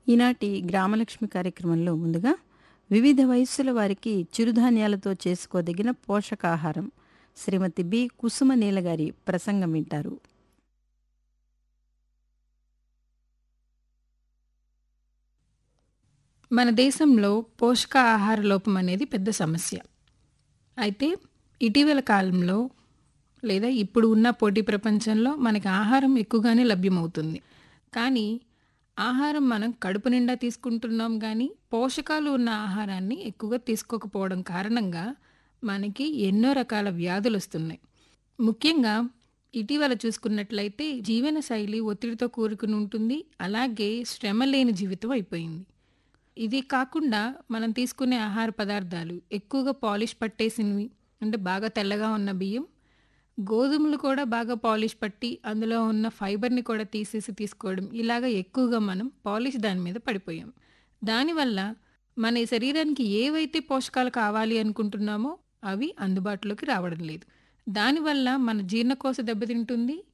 ఈనాటి గ్రామలక్ష్మి కార్యక్రమంలో ముందుగా వివిధ వయస్సుల వారికి చిరుధాన్యాలతో చేసుకోదగిన పోషకాహారం శ్రీమతి బి కుసుమ నీల గారి ప్రసంగం వింటారు మన దేశంలో పోషకాహార లోపం అనేది పెద్ద సమస్య అయితే ఇటీవల కాలంలో లేదా ఇప్పుడు ఉన్న పోటీ ప్రపంచంలో మనకి ఆహారం ఎక్కువగానే లభ్యమవుతుంది కానీ ఆహారం మనం కడుపు నిండా తీసుకుంటున్నాం కానీ పోషకాలు ఉన్న ఆహారాన్ని ఎక్కువగా తీసుకోకపోవడం కారణంగా మనకి ఎన్నో రకాల వ్యాధులు వస్తున్నాయి ముఖ్యంగా ఇటీవల చూసుకున్నట్లయితే జీవన శైలి ఒత్తిడితో కూరుకుని ఉంటుంది అలాగే శ్రమ లేని జీవితం అయిపోయింది ఇది కాకుండా మనం తీసుకునే ఆహార పదార్థాలు ఎక్కువగా పాలిష్ పట్టేసినవి అంటే బాగా తెల్లగా ఉన్న బియ్యం గోధుమలు కూడా బాగా పాలిష్ పట్టి అందులో ఉన్న ఫైబర్ని కూడా తీసేసి తీసుకోవడం ఇలాగ ఎక్కువగా మనం పాలిష్ దాని మీద పడిపోయాం దానివల్ల మన శరీరానికి ఏవైతే పోషకాలు కావాలి అనుకుంటున్నామో అవి అందుబాటులోకి రావడం లేదు దానివల్ల మన జీర్ణకోశ దెబ్బతింటుంది